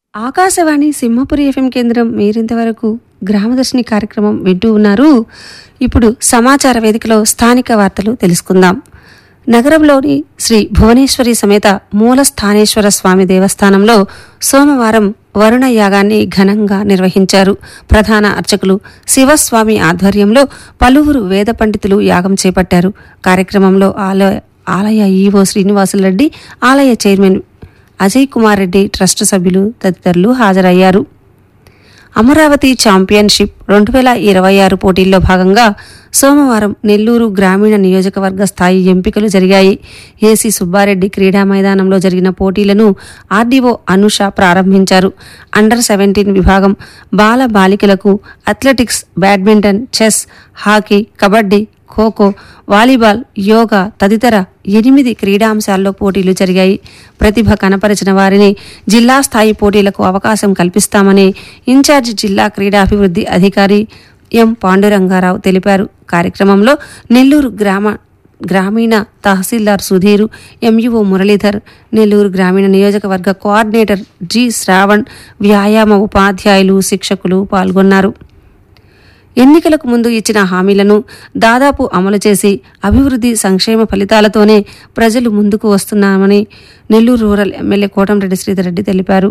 Akashvani Simhapuri FM కేంద్రం మీరింతవరకు గ్రామదర్శిని కార్యక్రమం వింటూ ఉన్నారు ఇప్పుడు సమాచార వేదికలో స్థానిక వార్తలు తెలుసుకుందాం నగరంలోని శ్రీ భువనేశ్వరి సమేత మూల స్థానేశ్వర స్వామి దేవస్థానంలో సోమవారం వరుణ యాగాన్ని ఘనంగా నిర్వహించారు ప్రధాన అర్చకులు శివస్వామి ఆధ్వర్యంలో పలువురు వేద పండితులు యాగం చేపట్టారు కార్యక్రమంలో ఆలయ ఆలయ ఈవో శ్రీనివాసులరెడ్డి ఆలయ చైర్మన్ అజయ్ కుమార్ రెడ్డి ట్రస్ట్ సభ్యులు తదితరులు హాజరయ్యారు అమరావతి ఛాంపియన్షిప్ రెండు వేల ఇరవై ఆరు పోటీల్లో భాగంగా సోమవారం నెల్లూరు గ్రామీణ నియోజకవర్గ స్థాయి ఎంపికలు జరిగాయి ఏసీ సుబ్బారెడ్డి క్రీడా మైదానంలో జరిగిన పోటీలను ఆర్డీఓ అనుష ప్రారంభించారు అండర్ సెవెంటీన్ విభాగం బాల బాలికలకు athletics badminton chess hockey kabaddi kho kho volleyball yoga తదితర ఎనిమిది క్రీడాంశాల్లో పోటీలు జరిగాయి ప్రతిభ కనపరిచిన వారిని జిల్లా స్థాయి పోటీలకు అవకాశం కల్పిస్తామని ఇన్ఛార్జి జిల్లా క్రీడాభివృద్ధి అధికారి ఎం పాండురంగారావు తెలిపారు కార్యక్రమంలో నెల్లూరు గ్రామ గ్రామీణ తహసీల్దార్ సుధీరు ఎంయుఓ మురళీధర్ నెల్లూరు గ్రామీణ నియోజకవర్గ కోఆర్డినేటర్ జి శ్రావణ్ వ్యాయామ ఉపాధ్యాయులు శిక్షకులు పాల్గొన్నారు ఎన్నికలకు ముందు ఇచ్చిన హామీలను దాదాపు అమలు చేసి అభివృద్ధి సంక్షేమ ఫలితాలతోనే ప్రజలు ముందుకు వస్తున్నామని నెల్లూరు రూరల్ ఎమ్మెల్యే కోటంరెడ్డి శ్రీధర్రెడ్డి తెలిపారు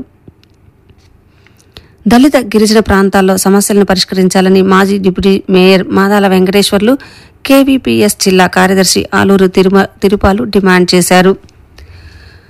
దళిత గిరిజన ప్రాంతాల్లో సమస్యలను పరిష్కరించాలని మాజీ deputy mayor Madala Venkateswarlu KVPS జిల్లా కార్యదర్శి ఆలూరు తిరుమ తిరుపాలు డిమాండ్ చేశారు